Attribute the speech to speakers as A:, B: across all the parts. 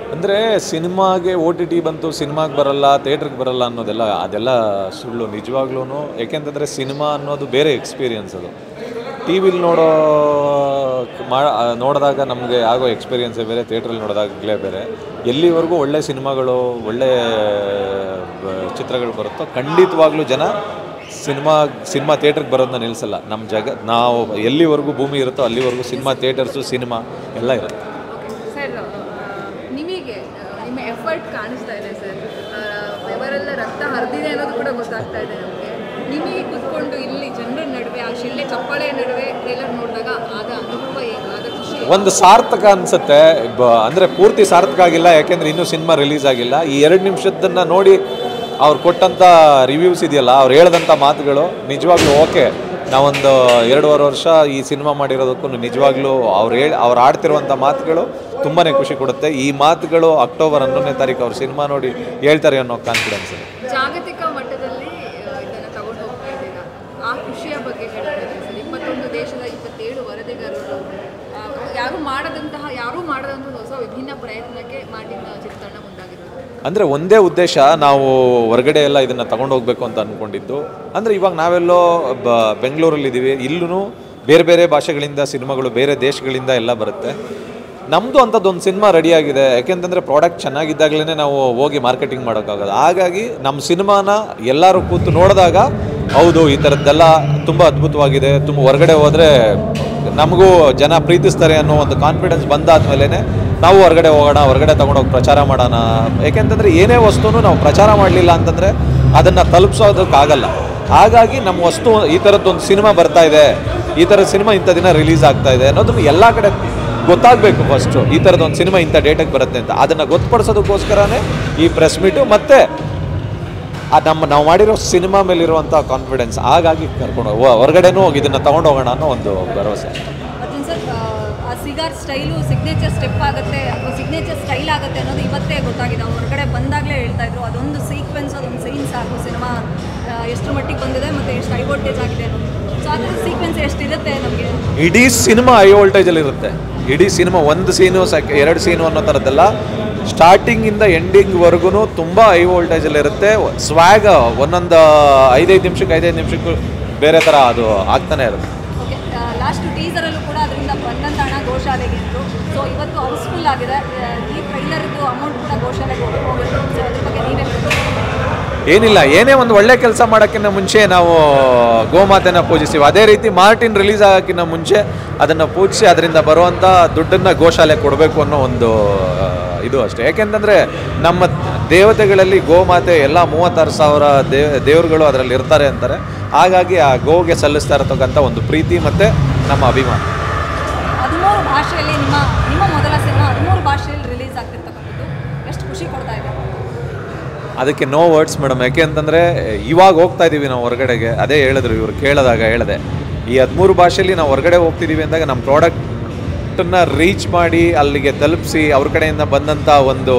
A: ಅಂದರೆ ಸಿನಿಮಾಗೆ O T T ಬಂತು ಸಿನಿಮಾಗೆ ಬರಲ್ಲ ಥಿಯೇಟ್ರಿಗೆ ಬರಲ್ಲ ಅನ್ನೋದೆಲ್ಲ ಅದೆಲ್ಲ ಸುಳ್ಳು ನಿಜವಾಗ್ಲೂ ಯಾಕೆಂತಂದರೆ ಸಿನಿಮಾ ಅನ್ನೋದು ಬೇರೆ ಎಕ್ಸ್ಪೀರಿಯನ್ಸ್ ಅದು ಟಿ ವಿಲಿ ನೋಡೋ ಮಾ ನೋಡಿದಾಗ ನಮಗೆ ಆಗೋ ಎಕ್ಸ್ಪೀರಿಯನ್ಸೇ ಬೇರೆ ಥಿಯೇಟ್ರಲ್ಲಿ ನೋಡಿದಾಗಲೇ ಬೇರೆ ಎಲ್ಲಿವರೆಗೂ ಒಳ್ಳೆ ಸಿನಿಮಾಗಳು ಒಳ್ಳೆ ಬ- ಚಿತ್ರಗಳು ಬರುತ್ತೋ ಖಂಡಿತವಾಗ್ಲೂ ಜನ ಸಿನಿಮಾ ಸಿನಿಮಾ ಥಿಯೇಟ್ರಿಗೆ ಬರೋದನ್ನ ನಿಲ್ಲಿಸಲ್ಲ ನಮ್ಮ ಜಗ ನಾವು ಎಲ್ಲಿವರೆಗೂ ಭೂಮಿ ಇರುತ್ತೋ ಅಲ್ಲಿವರೆಗೂ ಸಿನಿಮಾ ಥಿಯೇಟರ್ಸು ಸಿನಿಮಾ ಎಲ್ಲ ಇರುತ್ತೆ
B: ಸರ್ ನಿಮಗೆ ಆ, ನಿಮ್ಮ ಎಫರ್ಟ್ ಕಾಣಿಸ್ತಾ ಇದೆ ಸರ್ ಇವರೆಲ್ಲ ರಕ್ತ ಹರಿದಿದೆ ಅನ್ನೋದು ಕೂಡ ಗೊತ್ತಾಗ್ತಾ ಇದೆ ನಮಗೆ ನಿಮಗೆ ಕುತ್ಕೊಂಡು ಇಲ್ಲಿ ಜನರ ನಡುವೆ ಆ ಶಿಳ್ಳೆ ಚಪ್ಪಾಳೆ ನಡುವೆ ಟ್ರೇಲರ್ ನೋಡಿದಾಗ ಆದ ಅನುಭವ ಏನು ಆದ ಖುಷಿ ಏನು?
A: ಒಂದು ಸಾರ್ಥಕ ಅನ್ಸುತ್ತೆ ಬ ಅಂದರೆ ಪೂರ್ತಿ ಸಾರ್ಥಕ ಆಗಿಲ್ಲ ಯಾಕೆಂದ್ರೆ ಇನ್ನೂ ಸಿನಿಮಾ ರಿಲೀಸ್ ಆಗಿಲ್ಲ ಈ ಎರಡು ನಿಮಿಷದನ್ನ ನೋಡಿ ಅವ್ರು ಕೊಟ್ಟಂಥ ರಿವ್ಯೂಸ್ ಇದೆಯಲ್ಲ ಅವ್ರು ಹೇಳ್ದಂಥ ಮಾತುಗಳು ನಿಜವಾಗ್ಲೂ ಓಕೆ ನಾವೊಂದು ಎರಡೂವರೆ ವರ್ಷ ಈ ಸಿನಿಮಾ ಮಾಡಿರೋದಕ್ಕೂ ನಿಜವಾಗ್ಲೂ ಅವ್ರು ಹೇಳಿ ಅವ್ರು ಆಡ್ತಿರುವಂಥ ಮಾತುಗಳು ತುಂಬಾ ಖುಷಿ ಕೊಡುತ್ತೆ ಈ ಮಾತುಗಳು ಅಕ್ಟೋಬರ್ ಹನ್ನೊಂದನೇ ತಾರೀಕು ಅವ್ರು ಸಿನಿಮಾ ನೋಡಿ ಹೇಳ್ತಾರೆ ಅನ್ನೋ ಕಾನ್ಫಿಡೆನ್ಸ್ ಇದೆ
B: ಜಾಗತಿಕ ಮಟ್ಟದಲ್ಲಿ ಆ, ಇದನ್ನ ತಗೊಂಡು ಹೋಗ್ತಾ ಇದ್ದೀರಾ ಆ ಖುಷಿಯ ಬಗ್ಗೆ ಹೇಳ್ತಾರೆ ಸರ್ ಇಪ್ಪತ್ತೊಂದು ದೇಶದ ಇಪ್ಪತ್ತೇಳು ವರದಿಗಾರರು ಆ, ಯಾರು ಮಾಡದಂತಹ ಯಾರೂ ಮಾಡದಂತಹ ಹೊಸ ವಿಭಿನ್ನ ಪ್ರಯತ್ನಕ್ಕೆ ಮಾಡಿದ ಚಿತ್ರಣ ಮುಂದಾಗಿರೋದು
A: ಅಂದರೆ ಒಂದೇ ಉದ್ದೇಶ ನಾವು ಹೊರಗಡೆ ಎಲ್ಲ ಇದನ್ನು ತಗೊಂಡು ಹೋಗ್ಬೇಕು ಅಂತ ಅಂದ್ಕೊಂಡಿದ್ದು ಅಂದರೆ ಇವಾಗ ನಾವೆಲ್ಲೋ ಬ ಬೆಂಗಳೂರಲ್ಲಿದ್ದೀವಿ ಇಲ್ಲೂ ಬೇರೆ ಬೇರೆ ಭಾಷೆಗಳಿಂದ ಸಿನಿಮಾಗಳು ಬೇರೆ ದೇಶಗಳಿಂದ ಎಲ್ಲ ಬರುತ್ತೆ ನಮ್ಮದು ಅಂಥದ್ದೊಂದು ಸಿನಿಮಾ ರೆಡಿಯಾಗಿದೆ ಯಾಕೆಂತಂದರೆ ಪ್ರಾಡಕ್ಟ್ ಚೆನ್ನಾಗಿದ್ದಾಗಲೇ ನಾವು ಹೋಗಿ ಮಾರ್ಕೆಟಿಂಗ್ ಮಾಡೋಕ್ಕಾಗೋದು ಹಾಗಾಗಿ ನಮ್ಮ ಸಿನಿಮಾನ ಎಲ್ಲರೂ ಕೂತು ನೋಡಿದಾಗ ಹೌದು ಈ ಥರದ್ದೆಲ್ಲ ತುಂಬ ಅದ್ಭುತವಾಗಿದೆ ತುಂಬ ಹೊರಗಡೆ ಹೋದರೆ ನಮಗೂ ಜನ ಪ್ರೀತಿಸ್ತಾರೆ ಅನ್ನೋ ಒಂದು ಕಾನ್ಫಿಡೆನ್ಸ್ ಬಂದಾದ್ಮೇಲೆ ನಾವು ಹೊರಗಡೆ ಹೋಗೋಣ ಹೊರಗಡೆ ತಗೊಂಡೋಗಿ ಪ್ರಚಾರ ಮಾಡೋಣ ಏಕೆಂತಂದರೆ ಏನೇ ವಸ್ತುನು ನಾವು ಪ್ರಚಾರ ಮಾಡಲಿಲ್ಲ ಅಂತಂದರೆ ಅದನ್ನು ತಲುಪಿಸೋದಕ್ಕಾಗಲ್ಲ ಹಾಗಾಗಿ ನಮ್ಮ ವಸ್ತು ಈ ಥರದ್ದೊಂದು ಸಿನಿಮಾ ಬರ್ತಾ ಇದೆ ಈ ಥರದ ಸಿನಿಮಾ ಇಂಥ ದಿನ ರಿಲೀಸ್ ಆಗ್ತಾ ಇದೆ ಅನ್ನೋದನ್ನು ಎಲ್ಲ ಕಡೆ ಗೊತ್ತಾಗಬೇಕು ಫಸ್ಟು ಈ ಥರದೊಂದು ಸಿನಿಮಾ ಇಂಥ ಡೇಟಿಗೆ ಬರುತ್ತೆ ಅಂತ ಅದನ್ನು ಗೊತ್ತುಪಡಿಸೋದಕ್ಕೋಸ್ಕರನೇ ಈ ಪ್ರೆಸ್ ಮೀಟು ಮತ್ತು ಆ ನಮ್ಮ ನಾವು ಮಾಡಿರೋ ಸಿನಿಮಾ ಮೇಲಿರುವಂಥ ಕಾನ್ಫಿಡೆನ್ಸ್ ಹಾಗಾಗಿ ಕರ್ಕೊಂಡು ಹೋಗ್- ಹೊರಗಡೆನೂ ಹೋಗಿ ಇದನ್ನು ತಗೊಂಡು ಹೋಗೋಣ ಅನ್ನೋ ಒಂದು ಭರವಸೆ
C: ಅರ್ಜುನ್ ಸರ್ ಆ ಸಿಗಾರ್ ಸ್ಟೈಲು ಸಿಗ್ನೇಚರ್ ಸ್ಟೆಪ್ ಆಗುತ್ತೆ ಅಥವಾ ಸಿಗ್ನೇಚರ್ ಸ್ಟೈಲ್ ಆಗುತ್ತೆ ಅನ್ನೋದು ಇವತ್ತೇ ಗೊತ್ತಾಗಿದೆ ಅವ್ರು ಹೊರಗಡೆ ಬಂದಾಗಲೇ ಹೇಳ್ತಾ ಇದ್ರು ಅದೊಂದು ಸೀಕ್ವೆನ್ಸ್ ಅದೊಂದು ಸೀನ್ ಸಾಕು ಸಿನಿಮಾ ಎಷ್ಟು ಮಟ್ಟಿಗೆ ಬಂದಿದೆ ಮತ್ತು ಎಷ್ಟು ಹೈ ವೋಲ್ಟೇಜ್ ಆಗಿದೆ ಅನ್ನೋದು ಸೊ ಅದರ ಸೀಕ್ವೆನ್ಸ್ ಎಷ್ಟಿರುತ್ತೆ ನಮಗೆ
A: ಇಡೀ ಸಿನಿಮಾ ಹೈ ವೋಲ್ಟೇಜಲ್ಲಿ ಇರುತ್ತೆ ಇಡೀ ಸಿನಿಮಾ ಒಂದು ಸೀನು ಸೆಕ್ ಎರಡು ಸೀನು ಅನ್ನೋ ಥರದ್ದೆಲ್ಲ ಸ್ಟಾರ್ಟಿಂಗಿಂದ ಎಂಡಿಂಗ್ವರೆಗೂ ತುಂಬ ಹೈ ವೋಲ್ಟೇಜಲ್ಲಿ ಇರುತ್ತೆ ಸ್ವ್ಯಾಗ್ ಒಂದೊಂದು ಐದೈದು ನಿಮಿಷಕ್ಕೆ ಐದೈದು ನಿಮಿಷಕ್ಕೂ ಬೇರೆ ಥರ ಅದು ಆಗ್ತಾನೆ ಇರುತ್ತೆ
C: ಓಕೆ ಲಾಸ್ಟ್ ಟೀಸರಲ್ಲೂ ಕೂಡ ಅದರಿಂದ ಬಂದಂಥ ಹಣ ಗೋಶಾಲೆಗೆ ಅಂದರು ಸೊ ಇವತ್ತು ಹೌಸ್ಫುಲ್ ಆಗಿದೆ ಆ, ಈ ಟ್ರೈಲರ್ದು ಅಮೌಂಟ್ ಕೂಡ ಗೋಶಾಲೆಗೆ ಹೋಗಿ- ಹೋಗುತ್ತೆ ಸೊ ಅದ್ರ ಬಗ್ಗೆ ನೀವೇ
A: ಏನಿಲ್ಲ ಏನೇ ಒಂದು ಒಳ್ಳೆ ಕೆಲಸ ಮಾಡೋಕ್ಕಿಂತ ಮುಂಚೆ ನಾವು ಗೋಮಾತೆನ ಪೂಜಿಸ್ತೀವಿ ಅದೇ ರೀತಿ ಮಾರ್ಟಿನ್ ರಿಲೀಸ್ ಆಗೋಕ್ಕಿಂತ ಮುಂಚೆ ಅದನ್ನು ಪೂಜಿಸಿ ಅದರಿಂದ ಬರುವಂಥ ದುಡ್ಡನ್ನು ಗೋಶಾಲೆ ಕೊಡಬೇಕು ಅನ್ನೋ ಒಂದು ಆ, ಇದು ಅಷ್ಟೇ ಯಾಕೆಂತಂದರೆ ನಮ್ಮ ದೇವತೆಗಳಲ್ಲಿ ಗೋಮಾತೆ ಎಲ್ಲ ಮೂವತ್ತಾರು ಸಾವಿರ ದೇವ ದೇವರುಗಳು ಅದರಲ್ಲಿ ಇರ್ತಾರೆ ಅಂತಾರೆ ಹಾಗಾಗಿ ಆ ಗೋಗೆ ಸಲ್ಲಿಸ್ತಾ ಇರತಕ್ಕಂಥ ಒಂದು ಪ್ರೀತಿ ಮತ್ತು ನಮ್ಮ ಅಭಿಮಾನ
C: ಹದಿಮೂರು ಭಾಷೆಯಲ್ಲಿ ನಿಮ್ಮ ನಿಮ್ಮ ಮೊದಲ ಸಿನಿಮಾ ಹದಿಮೂರು ಭಾಷೆಯಲ್ಲಿ ರಿಲೀಸ್ ಆಗ್ತಿರ್ತಕ್ಕಂಥದ್ದು ಎಷ್ಟು ಖುಷಿ ಕೊಡ್ತಾ ಇದೆ
A: ಅದಕ್ಕೆ ನೋ ವರ್ಡ್ಸ್ ಮೇಡಮ್ ಯಾಕೆ ಅಂತಂದರೆ ಇವಾಗ ಹೋಗ್ತಾ ಇದ್ದೀವಿ ನಾವು ಹೊರಗಡೆಗೆ ಅದೇ ಹೇಳಿದ್ರು ಇವರು ಕೇಳಿದಾಗ ಹೇಳಿದೆ ಈ ಹದಿಮೂರು ಭಾಷೆಯಲ್ಲಿ ನಾವು ಹೊರಗಡೆ ಹೋಗ್ತಿದ್ದೀವಿ ಅಂದಾಗ ನಮ್ಮ ಪ್ರಾಡಕ್ಟನ್ನ ರೀಚ್ ಮಾಡಿ ಅಲ್ಲಿಗೆ ತಲುಪಿಸಿ ಅವ್ರ ಕಡೆಯಿಂದ ಬಂದಂಥ ಒಂದು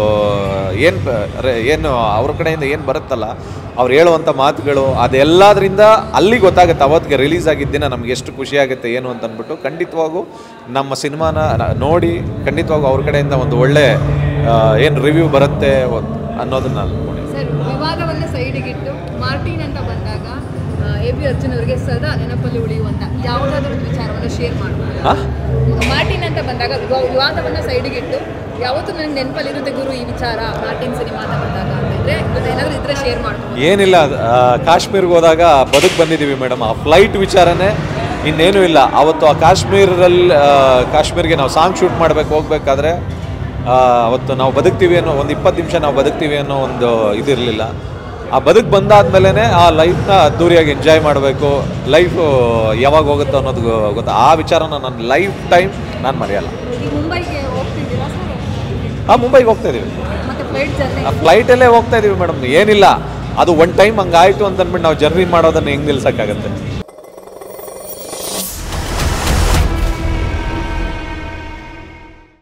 A: ಏನು ಏನು ಅವ್ರ ಕಡೆಯಿಂದ ಏನು ಬರುತ್ತಲ್ಲ ಅವ್ರು ಹೇಳುವಂಥ ಮಾತುಗಳು ಅದೆಲ್ಲದರಿಂದ ಅಲ್ಲಿ ಗೊತ್ತಾಗುತ್ತೆ ಅವತ್ತಿಗೆ ರಿಲೀಸ್ ಆಗಿದ್ದ ದಿನ ನಮ್ಗೆ ಎಷ್ಟು ಖುಷಿ ಆಗುತ್ತೆ ಏನು ಅಂತ ಅಂದ್ಬಿಟ್ಟು ಖಂಡಿತವಾಗೂ ನಮ್ಮ ಸಿನಿಮಾನ ನ- ನೋಡಿ ಖಂಡಿತವಾಗೂ ಅವ್ರ ಕಡೆಯಿಂದ ಒಂದು ಒಳ್ಳೆ ಏನು ರಿವ್ಯೂ ಬರುತ್ತೆ ಒಂದ್- ಅನ್ನೋದನ್ನ ಅನ್ಕೊಂಡಿದ್ದೀನಿ
B: ಸರ್ ವಿವಾದವನ್ನು ಸೈಡಿಗಿಟ್ಟು ಮಾರ್ಟಿನ್ ಅಂತ ಬಂದಾಗ ಎ ಬಿ ಅರ್ಜುನ್ ಅವರಿಗೆ ಸದಾ ನೆನಪಲ್ಲಿ ಉಳಿಯುವಂತ ಯಾವುದಾದ್ರೂ ಒಂದು ವಿಚಾರವನ್ನು ಶೇರ್ ಮಾಡ್ಬೋದು
A: ಹಾ?
B: ಮಾರ್ಟಿನ್ ಅಂತ ಬಂದಾಗ ವಿವಾ- ವಿವಾದವನ್ನು ಸೈಡಿಗಿಟ್ಟು ಯಾವತ್ತೂ ನನಗೆ ನೆನಪಲ್ಲಿರುತ್ತೆ ಗುರು ಈ ವಿಚಾರ ಮಾರ್ಟಿನ್ ಸಿನಿಮಾ ಅಂತ ಬಂದಾಗ ಅಂತಂದ್ರೆ ಇವತ್ತು ಏನಾದರೂ ಇದ್ರೆ ಶೇರ್ ಮಾಡ್ಬೋದು
A: ಏನಿಲ್ಲ ಆ, ಕಾಶ್ಮೀರ್ಗೆ ಹೋದಾಗ ಬದುಕು ಬಂದಿದ್ದೀವಿ ಮೇಡಮ್ ಆ ಫ್ಲೈಟ್ ವಿಚಾರನೇ ಇನ್ನೇನೂ ಇಲ್ಲ ಅವತ್ತು ಆ ಕಾಶ್ಮೀರಲ್ಲಿ ಆ, ಕಾಶ್ಮೀರ್ಗೆ ನಾವು ಸಾಂಗ್ ಶೂಟ್ ಮಾಡಬೇಕು ಹೋಗ್ಬೇಕಾದ್ರೆ ಆ, ಅವತ್ತು ನಾವು ಬದುಕ್ತೀವಿ ಅನ್ನೋ ಒಂದು ಇಪ್ಪತ್ತು ನಿಮಿಷ ನಾವು ಬದುಕ್ತೀವಿ ಅನ್ನೋ ಒಂದು ಇದಿರಲಿಲ್ಲ ಆ ಬದುಕು ಬಂದಾದ್ಮೇಲೆ ಆ ಲೈಫ್ನ ಅದ್ದೂರಿಯಾಗಿ ಎಂಜಾಯ್ ಮಾಡಬೇಕು ಲೈಫು ಯಾವಾಗ ಹೋಗುತ್ತೋ ಅನ್ನೋದು ಗೊ- ಗೊತ್ತಾ ಆ ವಿಚಾರನ ನನ್ನ ಲೈಫ್ ಟೈಮ್ ನಾನು ಮರೆಯಲ್ಲ
C: ಈಗ ಮುಂಬೈಗೆ ಹೋಗ್ತಿದ್ದೀರಾ ಸರ್
A: ಆ ಮುಂಬೈಗೆ ಹೋಗ್ತಾ ಇದ್ದೀವಿ
C: ಮತ್ತೆ ಫ್ಲೈಟ್ ಜರ್ನಿ
A: ಆ ಫ್ಲೈಟಲ್ಲೇ ಹೋಗ್ತಾ ಇದೀವಿ ಮೇಡಮ್ ಏನಿಲ್ಲ ಅದು ಒನ್ ಟೈಮ್ ಹಂಗಾಯ್ತು ಅಂತ ಅಂದ್ಬಿಟ್ಟು ನಾವು ಜರ್ನಿ ಮಾಡೋದನ್ನ ಹೆಂಗೆ ನಿಲ್ಸಕ್ಕಾಗತ್ತೆ